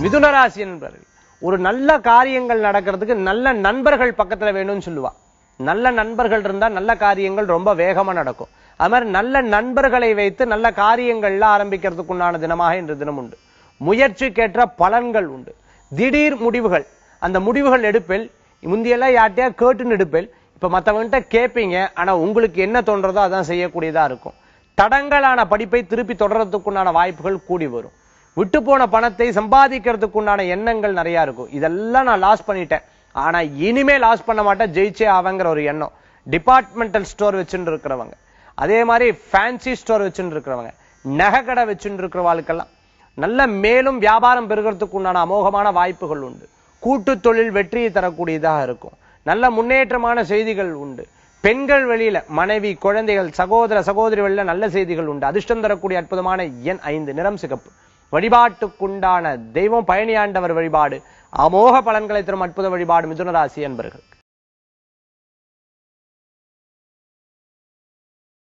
மிதுன ராசி என்பவர்கள் ஒரு நல்ல காரியங்கள் நடக்கிறதுக்கு நல்ல நண்பர்கள் பக்கத்துல வேணும்னு சொல்லுவா நல்ல நண்பர்கள் இருந்தா நல்ல காரியங்கள் ரொம்ப வேகமா நடக்கும் அது மாதிரி நல்ல நண்பர்களை வைத்து நல்ல காரியங்கள்ல ஆரம்பிக்கிறதுக்கு உண்டான தினமாக இன்று தினம் உண்டு முயற்சிக்கேற்ற பலன்கள் உண்டு திடீர் முடிவுகள் அந்த முடிவுகள் எடுப்பில் முந்தியெல்லாம் யார்ட்டையா கேட்டுன்னு எடுப்பில் இப்ப மத்தவங்கிட்ட கேட்பீங்க ஆனா உங்களுக்கு என்ன தோன்றதோ அதான் செய்யக்கூடியதா இருக்கும் தடங்கலான படிப்பை திருப்பி தொடர்றதுக்குண்டான வாய்ப்புகள் கூடி வரும் விட்டு போன பணத்தை சம்பாதிக்கிறதுக்குண்டான எண்ணங்கள் நிறைய இருக்கும் இதெல்லாம் நான் லாஸ் பண்ணிட்டேன் ஆனா இனிமே லாஸ் பண்ண மாட்டேன் ஜெயிச்சே ஆவங்கிற ஒரு எண்ணம் டிபார்ட்மெண்டல் ஸ்டோர் வச்சுட்டு இருக்கிறவங்க அதே மாதிரி ஃபேன்சி ஸ்டோர் வச்சுட்டு இருக்கிறவங்க நகை கடை வச்சுட்டு இருக்கிறவாளுக்கெல்லாம் நல்ல மேலும் வியாபாரம் பெருகிறதுக்கு உண்டான அமோகமான வாய்ப்புகள் உண்டு கூட்டு தொழில் வெற்றியை தரக்கூடியதாக இருக்கும் நல்ல முன்னேற்றமான செய்திகள் உண்டு பெண்கள் வெளியில மனைவி குழந்தைகள் சகோதர சகோதரி வெளியில நல்ல செய்திகள் உண்டு அதிர்ஷ்டம் தரக்கூடிய அற்புதமான எண் ஐந்து நிறம் சிகப்பு வழிபாட்டுக்குண்டான தெய்வம் பயணியாண்டவர் வழிபாடு அமோக பலன்களை தரும் அற்புத வழிபாடு மிதுன ராசி என்பர்கள்